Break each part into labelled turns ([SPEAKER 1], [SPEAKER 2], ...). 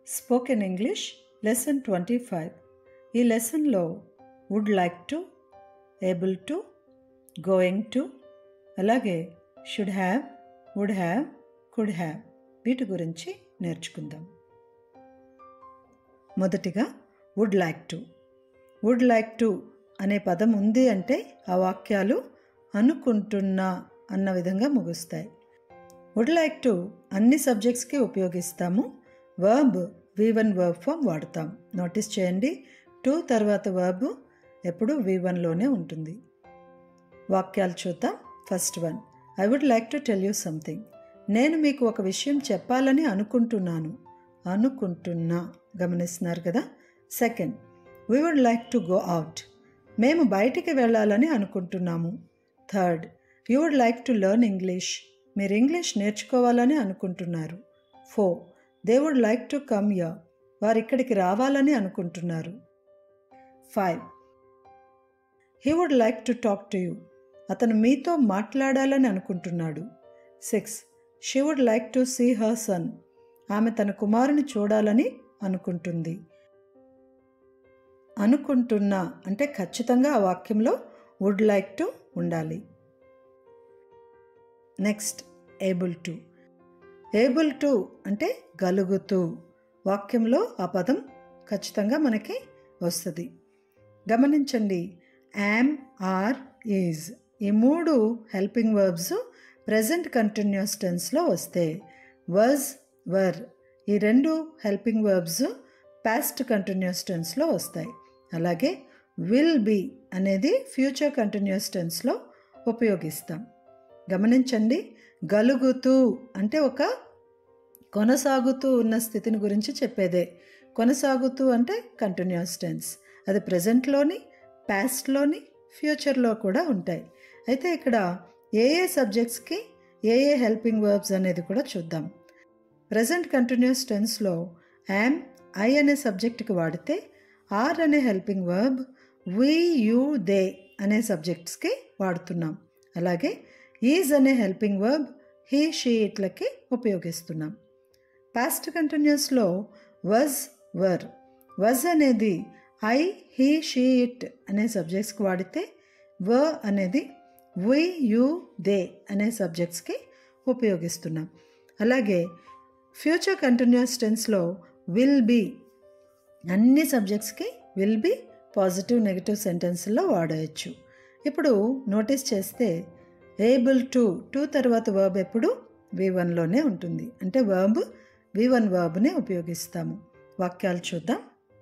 [SPEAKER 1] spoken English lesson twenty five ఈ లెసన్లో would like to able to going to అలాగే should have would have could have వీటి గురించి నేర్చుకుందాం మొదటిగా would like to would like to అనే పదం ఉంది అంటే ఆ వాక్యాలు అనుకుంటున్నా అన్న విధంగా ముగుస్తాయి వుడ్ లైక్ టు అన్ని సబ్జెక్ట్స్కి ఉపయోగిస్తాము verb V one verb form వాడతాం నోటీస్ చేయండి టు తర్వాత వర్బ్ ఎప్పుడు వి వన్లోనే ఉంటుంది వాక్యాలు చూద్దాం first one I would like to tell you something నేను మీకు ఒక విషయం చెప్పాలని అనుకుంటున్నాను అనుకుంటున్నా గమనిస్తున్నారు కదా second we would like to go out మేము బయటికి వెళ్ళాలని అనుకుంటున్నాము third you would like to learn English మీరు ఇంగ్లీష్ నేర్చుకోవాలని అనుకుంటున్నారు four they would like to come యా వారు ఇక్కడికి రావాలని అనుకుంటున్నారు five he would like to talk to you అతను మీతో మాట్లాడాలని అనుకుంటున్నాడు six she would like to see her son ఆమె తన కుమారుని చూడాలని అనుకుంటుంది అనుకుంటున్నా అంటే ఖచ్చితంగా ఆ వాక్యంలో వుడ్ లైక్ టు ఉండాలి next able to able to అంటే గలుగుతూ వాక్యంలో ఆ పదం ఖచ్చితంగా మనకి వస్తుంది గమనించండి యామ్ ఆర్ ఈజ్ ఈ మూడు హెల్పింగ్ వర్బ్స్ ప్రజెంట్ కంటిన్యూస్ టెన్స్లో వస్తే వజ్ వర్ ఈ రెండు హెల్పింగ్ వర్బ్స్ పాస్ట్ కంటిన్యూస్ టెన్స్లో వస్తాయి అలాగే విల్ బీ అనేది ఫ్యూచర్ కంటిన్యూస్ టెన్స్లో ఉపయోగిస్తాం గమనించండి గలుగుతూ అంటే ఒక కొనసాగుతూ ఉన్న స్థితిని గురించి చెప్పేదే కొనసాగుతూ అంటే కంటిన్యూస్ టెన్స్ అది ప్రజెంట్లోని పాస్ట్లోని ఫ్యూచర్లో కూడా ఉంటాయి అయితే ఇక్కడ ఏ ఏ సబ్జెక్ట్స్కి ఏ ఏ హెల్పింగ్ వర్బ్స్ అనేది కూడా చూద్దాం ప్రజెంట్ కంటిన్యూస్ టెన్స్లో యామ్ ఐ అనే సబ్జెక్ట్కి వాడితే ఆర్ అనే helping verb we you they అనే సబ్జెక్ట్స్కి వాడుతున్నాం అలాగే ఈజ్ అనే హెల్పింగ్ వర్బ్ హీ షీ ఇట్లకి ఉపయోగిస్తున్నాం పాస్ట్ కంటిన్యూస్లో వజ్ వర్ వజ్ అనేది ఐ హీ షీ ఇట్ అనే సబ్జెక్ట్స్కి వాడితే వ అనేది వి యూ దే అనే సబ్జెక్ట్స్కి ఉపయోగిస్తున్నాం అలాగే ఫ్యూచర్ కంటిన్యూస్ టెన్స్లో విల్ బీ అన్ని సబ్జెక్ట్స్కి విల్ బీ పాజిటివ్ నెగిటివ్ సెంటెన్స్లో వాడవచ్చు ఇప్పుడు నోటీస్ చేస్తే ఏబుల్ టు టూ తర్వాత వర్బ్ ఎప్పుడు వి వన్లోనే ఉంటుంది అంటే వర్బ్ వి వన్ వర్బ్నే ఉపయోగిస్తాము వాక్యాలు చూద్దాం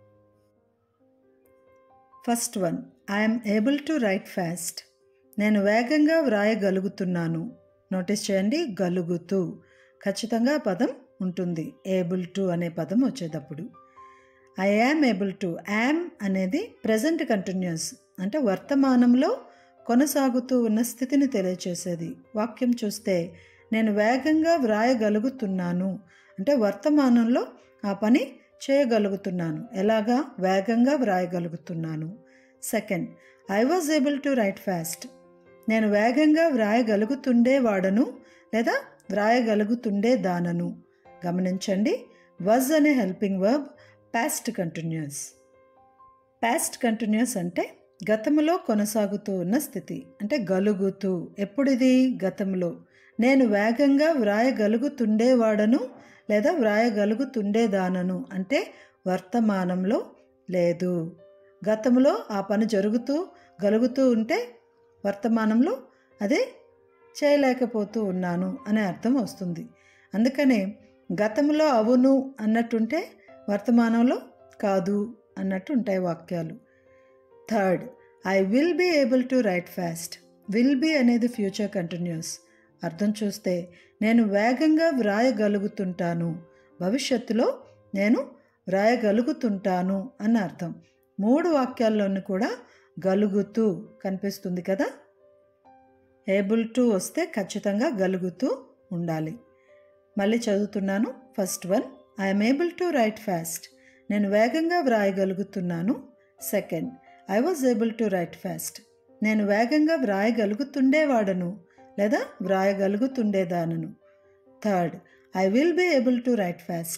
[SPEAKER 1] first one I'm able to write fast నేను వేగంగా వ్రాయగలుగుతున్నాను నోటీస్ చేయండి గలుగుతూ ఖచ్చితంగా పదం ఉంటుంది ఏబుల్ టు అనే పదం వచ్చేటప్పుడు I am able to am అనేది ప్రజెంట్ కంటిన్యూస్ అంటే వర్తమానంలో కొనసాగుతూ ఉన్న స్థితిని తెలియచేసేది వాక్యం చూస్తే నేను వేగంగా వ్రాయగలుగుతున్నాను అంటే వర్తమానంలో ఆ పని చేయగలుగుతున్నాను ఎలాగా వేగంగా వ్రాయగలుగుతున్నాను second I was able to write fast నేను వేగంగా వ్రాయగలుగుతుండేవాడను లేదా వ్రాయగలుగుతుండే దానను గమనించండి వజ్ అనే helping verb past continuous past continuous అంటే గతంలో కొనసాగుతూ ఉన్న స్థితి అంటే గలుగుతూ ఎప్పుడిది గతంలో నేను వేగంగా వ్రాయగలుగుతుండేవాడను లేదా వ్రాయగలుగుతుండేదానను అంటే వర్తమానంలో లేదు గతంలో ఆ పని జరుగుతూ గలుగుతూ ఉంటే వర్తమానంలో అదే చేయలేకపోతూ ఉన్నాను అనే అర్థం వస్తుంది అందుకనే గతంలో అవును అన్నట్టుంటే వర్తమానంలో కాదు అన్నట్టు ఉంటాయి వాక్యాలు third I will be able to write fast will be అనేది ఫ్యూచర్ కంటిన్యూస్ అర్థం చూస్తే నేను వేగంగా వ్రాయగలుగుతుంటాను భవిష్యత్తులో నేను వ్రాయగలుగుతుంటాను అని అర్థం మూడు వాక్యాల్లోనూ కూడా గలుగుతూ కనిపిస్తుంది కదా ఏబుల్ టు వస్తే ఖచ్చితంగా గలుగుతూ ఉండాలి మళ్ళీ చదువుతున్నాను first one I'm able to write fast నేను వేగంగా వ్రాయగలుగుతున్నాను second I was able to write fast నేను వేగంగా వ్రాయగలుగుతుండేవాడను లేదా వ్రాయగలుగుతుండేదానను third I will be able to write fast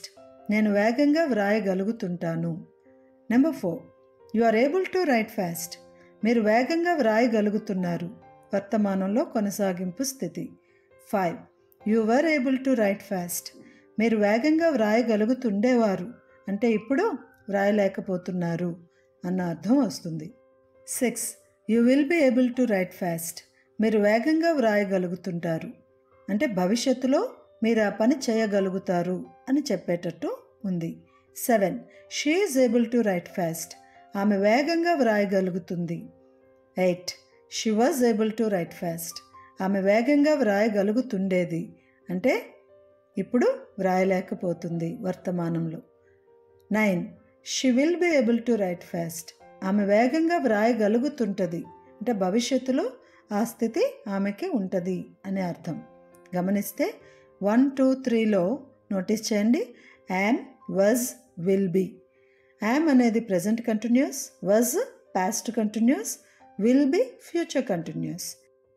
[SPEAKER 1] నేను వేగంగా వ్రాయగలుగుతుంటాను number four you are able to write fast మీరు వేగంగా వ్రాయగలుగుతున్నారు వర్తమానంలో కొనసాగింపు స్థితి five you were able to write fast మీరు వేగంగా వ్రాయగలుగుతుండేవారు అంటే ఇప్పుడు వ్రాయలేకపోతున్నారు అన్న అర్థం వస్తుంది six you will be able to write fast మీరు వేగంగా వ్రాయగలుగుతుంటారు అంటే భవిష్యత్తులో మీరు ఆ పని చేయగలుగుతారు అని చెప్పేటట్టు ఉంది seven she is able to write fast ఆమె వేగంగా వ్రాయగలుగుతుంది eight she was able to write fast ఆమె వేగంగా వ్రాయగలుగుతుండేది అంటే ఇప్పుడు వ్రాయలేకపోతుంది వర్తమానంలో nine she will be able to write fast ఆమె వేగంగా వ్రాయగలుగుతుంటుంది అంటే భవిష్యత్తులో ఆ స్థితి ఆమెకి ఉంటుంది అనే అర్థం గమనిస్తే వన్ టూ త్రీలో నోటీస్ చేయండి am was will be am అనేది present continuous was past continuous will be future continuous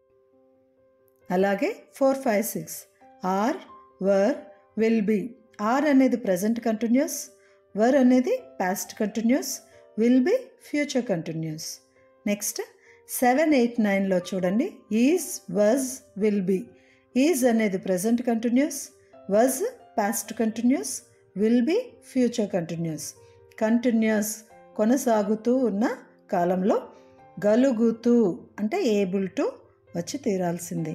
[SPEAKER 1] అలాగే four five six are were will be are అనేది ప్రజెంట్ కంటిన్యూస్ వర్ అనేది past continuous will be future continuous next seven eight నైన్లో చూడండి is was will be is అనేది present continuous was past continuous will be future continuous continuous కొనసాగుతూ ఉన్న కాలంలో గలుగుతూ అంటే able to వచ్చి తీరాల్సిందే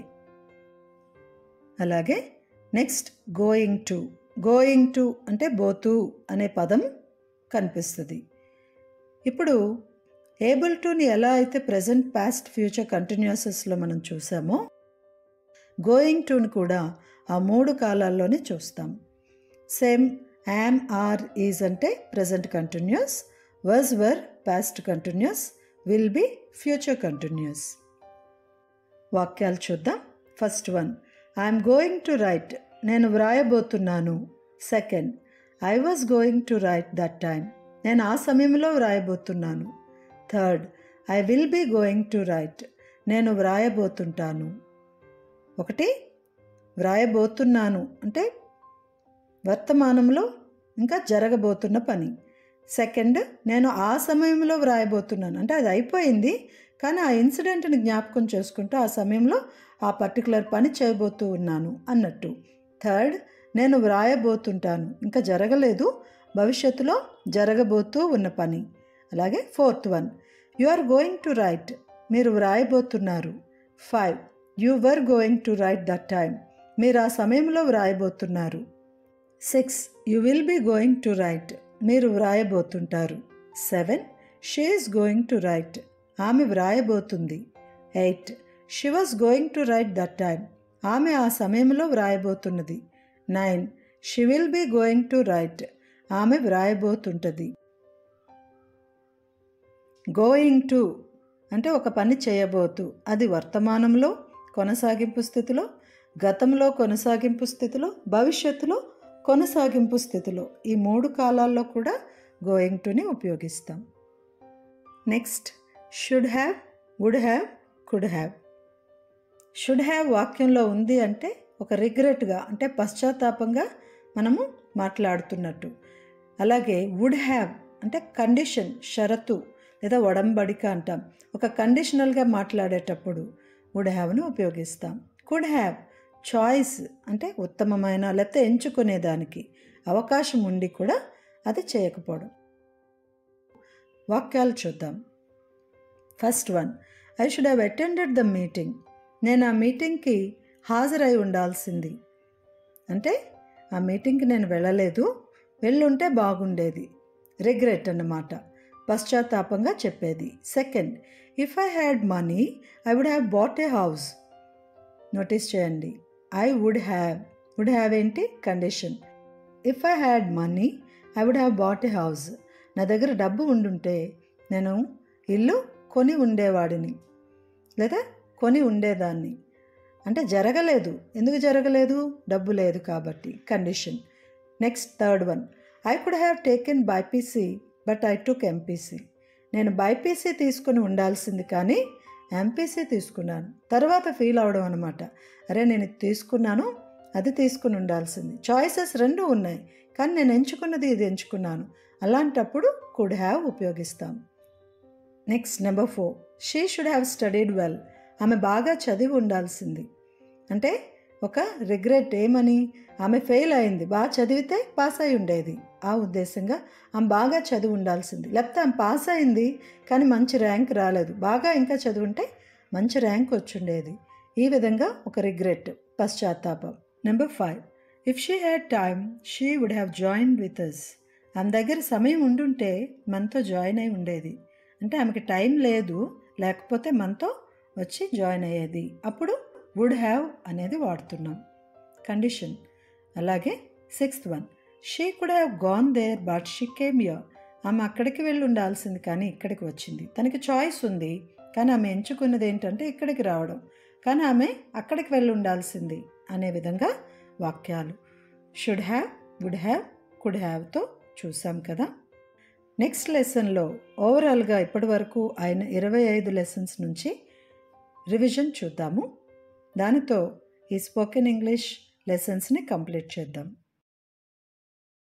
[SPEAKER 1] అలాగే next going to going to అంటే బోతూ అనే పదం కనిపిస్తుంది ఇప్పుడు ఏబుల్ టుని ఎలా అయితే ప్రజెంట్ పాస్ట్ ఫ్యూచర్ కంటిన్యూసెస్లో మనం చూసామో గోయింగ్ టుని కూడా ఆ మూడు కాలాల్లోనే చూస్తాం సేమ్ యామ్ ఆర్ ఈజ్ అంటే present continuous was were past continuous will be future continuous వాక్యాలు చూద్దాం first one I'm going to write నేను వ్రాయబోతున్నాను second I was going to write that time నేను ఆ సమయంలో వ్రాయబోతున్నాను third I will be going to write నేను వ్రాయబోతుంటాను ఒకటి వ్రాయబోతున్నాను అంటే వర్తమానంలో ఇంకా జరగబోతున్న పని సెకండ్ నేను ఆ సమయంలో వ్రాయబోతున్నాను అంటే అది అయిపోయింది కానీ ఆ ఇన్సిడెంట్ని జ్ఞాపకం చేసుకుంటూ ఆ సమయంలో ఆ పర్టికులర్ పని చేయబోతూ ఉన్నాను అన్నట్టు థర్డ్ నేను వ్రాయబోతుంటాను ఇంకా జరగలేదు భవిష్యత్తులో జరగబోతూ ఉన్న పని అలాగే fourth one you are going to write మీరు వ్రాయబోతున్నారు five you were going to write that time మీరు ఆ సమయంలో వ్రాయబోతున్నారు six you will be going to write మీరు వ్రాయబోతుంటారు seven she is going to write ఆమె వ్రాయబోతుంది eight she was going to write that time ఆమె ఆ సమయంలో వ్రాయబోతున్నది nine she will be going to write ఆమె వ్రాయబోతుంటుంది గోయింగ్ టు అంటే ఒక పని చేయబోతూ అది వర్తమానంలో కొనసాగింపు స్థితిలో గతంలో కొనసాగింపు స్థితిలో భవిష్యత్తులో కొనసాగింపు స్థితిలో ఈ మూడు కాలాల్లో కూడా గోయింగ్ టుని ఉపయోగిస్తాం next should have would have could have should have వాక్యంలో ఉంది అంటే ఒక రిగ్రెట్గా అంటే పశ్చాత్తాపంగా మనము మాట్లాడుతున్నట్టు అలాగే వుడ్ హ్యావ్ అంటే కండిషన్ షరతు లేదా ఒడంబడిక అంటాం ఒక కండిషనల్గా మాట్లాడేటప్పుడు వుడ్ హ్యావ్ను ఉపయోగిస్తాం కుడ్ హ్యావ్ చాయిస్ అంటే ఉత్తమమైన లేకపోతే ఎంచుకునేదానికి అవకాశం ఉండి కూడా అది చేయకపోవడం వాక్యాలు చూద్దాం first one I should have attended the meeting నేను ఆ మీటింగ్కి హాజరై ఉండాల్సింది అంటే ఆ మీటింగ్కి నేను వెళ్ళలేదు వెళ్ళుంటే బాగుండేది రిగ్రెట్ అన్నమాట పశ్చాత్తాపంగా చెప్పేది second if I had money I would have bought a house notice చేయండి I would have would have ఏంటి condition if I had money I would have bought a house నా దగ్గర డబ్బు ఉండుంటే నేను ఇల్లు కొని ఉండేవాడిని లేదా కొని ఉండేదాన్ని అంటే జరగలేదు ఎందుకు జరగలేదు డబ్బు లేదు కాబట్టి condition next third one I could have taken BiPC but I took MPC నేను బైపీసీ తీసుకుని ఉండాల్సింది కానీ ఎంపీసీ తీసుకున్నాను తర్వాత ఫీల్ అవడం అనమాట అరే నేను ఇది తీసుకున్నాను అది తీసుకుని ఉండాల్సింది చాయిసెస్ రెండు ఉన్నాయి కానీ నేను ఎంచుకున్నది ఇది ఎంచుకున్నాను అలాంటప్పుడు కుడ్ హ్యావ్ ఉపయోగిస్తాం next number four she should have studied well ఆమె బాగా చదివి ఉండాల్సింది అంటే ఒక రిగ్రెట్ ఏమని ఆమె ఫెయిల్ అయింది బాగా చదివితే పాస్ అయి ఉండేది ఆ ఉద్దేశంగా ఆమె బాగా చదివి ఉండాల్సింది లేకపోతే ఆమె పాస్ అయింది కానీ మంచి ర్యాంక్ రాలేదు బాగా ఇంకా చదువుంటే మంచి ర్యాంక్ వచ్చుండేది ఈ విధంగా ఒక రిగ్రెట్ పశ్చాత్తాపం number five if she had time she would have join with us ఆమె దగ్గర సమయం ఉండుంటే మనతో జాయిన్ అయి ఉండేది అంటే ఆమెకి టైం లేదు లేకపోతే మనతో వచ్చి జాయిన్ అయ్యేది అప్పుడు వుడ్ హ్యావ్ అనేది వాడుతున్నాం కండిషన్ అలాగే sixth one she could have gone there but she came here ఆమె అక్కడికి వెళ్ళి ఉండాల్సింది కానీ ఇక్కడికి వచ్చింది తనకి చాయిస్ ఉంది కానీ ఆమె ఎంచుకున్నది ఏంటంటే ఇక్కడికి రావడం కానీ ఆమె అక్కడికి వెళ్ళి ఉండాల్సింది అనే విధంగా వాక్యాలు should have would have could హ్యావ్తో చూసాం కదా నెక్స్ట్ లెసన్లో ఓవరాల్గా ఇప్పటి వరకు ఆయన ఇరవై ఐదు లెసన్స్ నుంచి రివిజన్ చూద్దాము దానితో ఈ స్పోకెన్ ఇంగ్లీష్ లెసన్స్ని కంప్లీట్ చేద్దాం